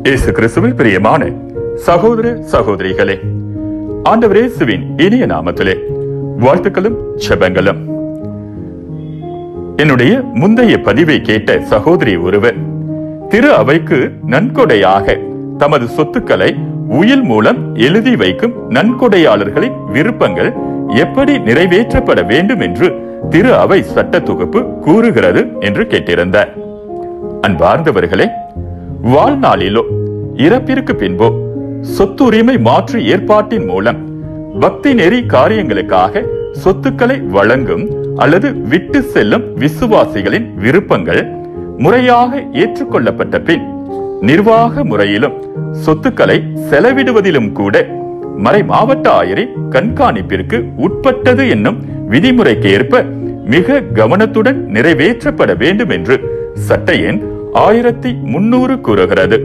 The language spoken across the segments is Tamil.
இயேசு கிறிஸ்துவில் பிரியமான சகோதர சகோதரிகளே ஆண்டவர் இயேசுவின் இனிய நாமத்திலே வாழ்த்துக்களும் ஜெபங்களும் என்னுடைய முந்தைய பதிவை கேட்ட சகோதரி ஒருவர் திரு அவைக்கு நன்கொடையாக தமது சொத்துக்களை உயில் மூலம் எழுதி வைக்கும் நன்கொடையாளர்களின் விருப்பங்கள் எப்படி நிறைவேற்றப்பட வேண்டும் என்று திரு அவை சட்ட தொகுப்பு கூறுகிறது என்று கேட்டிருந்தார் அன்பார்ந்தவர்களே வாழ்நாளிலோ இறப்பிற்கு பின்போ சொத்துரிமை மாற்று ஏற்பாட்டின் மூலம் பக்தி நெறி காரியங்களுக்காக சொத்துக்களை வழங்கும் அல்லது விட்டு செல்லும் விசுவாசிகளின் விருப்பங்கள் முறையாக ஏற்றுக்கொள்ளப்பட்ட பின் நிர்வாக முறையிலும் சொத்துக்களை செலவிடுவதிலும் கூட மறை மாவட்ட ஆயரின் கண்காணிப்பிற்கு உட்பட்டது என்னும் விதிமுறைக்கு ஏற்ப மிக கவனத்துடன் நிறைவேற்றப்பட வேண்டும் என்று சட்ட எண் ஆயிரத்தி முன்னூறு கூறுகிறது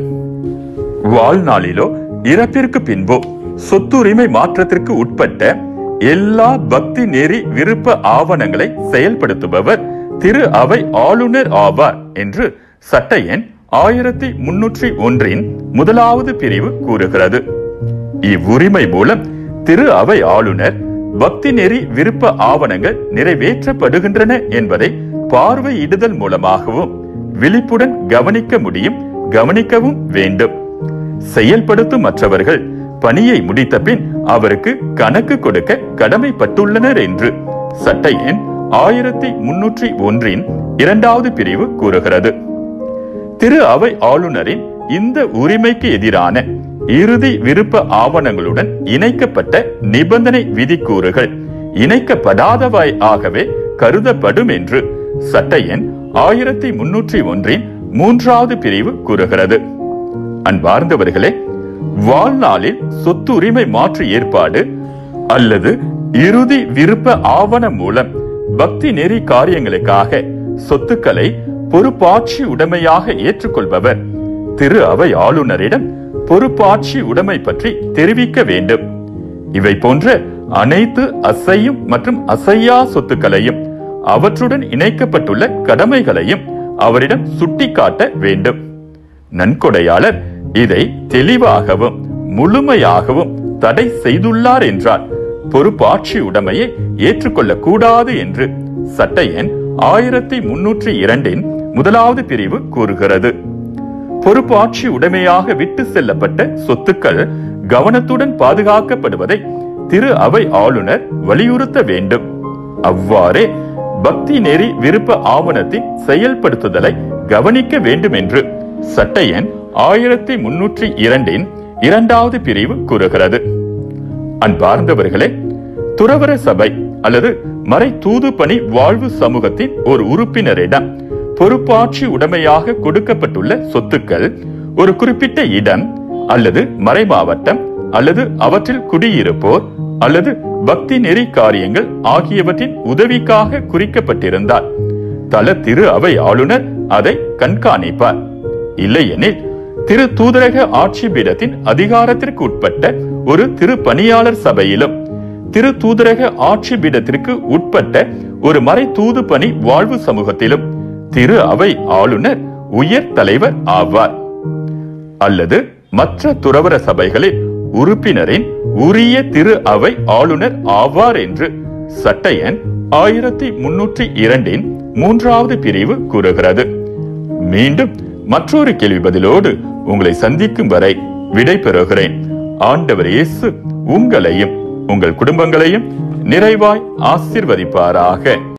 வாழ்நாளிலோ இறப்பிற்கு பின்போ சொத்துரிமை மாற்றத்திற்கு உட்பட்ட எல்லா பக்தி நெறி விருப்ப ஆவணங்களை செயல்படுத்துபவர் திரு அவை ஆளுநர் ஆவார் என்று சட்ட எண் ஆயிரத்தி முன்னூற்றி ஒன்றின் முதலாவது பிரிவு கூறுகிறது இவ்வுரிமை மூலம் திரு அவை ஆளுநர் பக்தி நெறி விருப்ப ஆவணங்கள் நிறைவேற்றப்படுகின்றன என்பதை பார்வையிடுதல் மூலமாகவும் விழிப்புடன் கவனிக்க முடியும் கவனிக்கவும் வேண்டும் செயல்படுத்தும் மற்றவர்கள் பணியை முடித்த பின் அவருக்கு கணக்கு கொடுக்க கடமைப்பட்டுள்ளனர் என்று சட்ட எண் ஆயிரத்தி முன்னூற்றி ஒன்றின் இரண்டாவது பிரிவு கூறுகிறது திரு அவை ஆளுநரின் இந்த உரிமைக்கு எதிரான இறுதி விருப்ப ஆவணங்களுடன் இணைக்கப்பட்ட நிபந்தனை விதிக்கூறுகள் இணைக்கப்படாதவை ஆகவே கருதப்படும் என்று சட்ட எண் ஆயிரத்தி முன்னூற்றி ஒன்றின் மூன்றாவது பிரிவு கூறுகிறது அன்பார்ந்தவர்களே வாழ்நாளில் சொத்து உரிமை மாற்று ஏற்பாடு அல்லது இறுதி விருப்ப ஆவணம் மூலம் பக்தி நெறி காரியங்களுக்காக சொத்துக்களை பொறுப்பாட்சி உடைமையாக ஏற்றுக்கொள்பவர் திரு அவை ஆளுநரிடம் பொறுப்பாட்சி உடைமை பற்றி தெரிவிக்க வேண்டும் இவை போன்ற அனைத்து அசையும் மற்றும் அசையா சொத்துக்களையும் அவற்றுடன் இணைக்கப்பட்டுள்ள கடமைகளையும் அவரிடம் சுட்டிக்காட்ட வேண்டும் நன்கொடையாளர் இதை தெளிவாகவும் முழுமையாகவும் தடை செய்துள்ளார் என்றால் பொறுப்பாட்சி உடைமையை ஏற்றுக்கொள்ளக் கூடாது என்று சட்ட எண் ஆயிரத்தி முன்னூற்றி இரண்டின் முதலாவது பிரிவு கூறுகிறது பொறுப்பாட்சி உடைமையாக விட்டு செல்லப்பட்ட சொத்துக்கள் கவனத்துடன் பாதுகாக்கப்படுவதை திரு அவை ஆளுநர் வலியுறுத்த வேண்டும் அவ்வாறே பக்தி நெறி விருப்ப ஆவணத்தின் செயல்படுத்துதலை கவனிக்க வேண்டும் என்று சட்ட எண் ஆயிரத்தி முன்னூற்றி இரண்டின் இரண்டாவது பிரிவு கூறுகிறது அன்பார்ந்தவர்களே துறவர சபை அல்லது மறை தூது பணி வாழ்வு சமூகத்தின் ஒரு உறுப்பினரிடம் பொறுப்பாட்சி உடைமையாக கொடுக்கப்பட்டுள்ள சொத்துக்கள் ஒரு குறிப்பிட்ட இடம் அல்லது மறை மாவட்டம் அல்லது அவற்றில் குடியிருப்போர் அல்லது பக்தி நெறி காரியங்கள் ஆகியவற்றின் உதவிக்காக குறிக்கப்பட்டிருந்தால் தல திரு அவை ஆளுநர் அதை கண்காணிப்பார் இல்லையெனில் திரு தூதரக ஆட்சி பீடத்தின் அதிகாரத்திற்கு உட்பட்ட ஒரு திரு பணியாளர் சபையிலும் திரு தூதரக ஆட்சி பீடத்திற்கு உட்பட்ட ஒரு மறை தூது பணி வாழ்வு சமூகத்திலும் திரு அவை ஆளுநர் உயர் தலைவர் ஆவார் அல்லது மற்ற துறவர சபைகளில் உறுப்பினரின் உரிய திரு அவை ஆளுநர் ஆவார் என்று சட்ட எண் ஆயிரத்தி முன்னூற்றி இரண்டின் மூன்றாவது பிரிவு கூறுகிறது மீண்டும் மற்றொரு கேள்வி பதிலோடு உங்களை சந்திக்கும் வரை விடை பெறுகிறேன் ஆண்டவர் இயேசு உங்களையும் உங்கள் குடும்பங்களையும் நிறைவாய் ஆசிர்வதிப்பாராக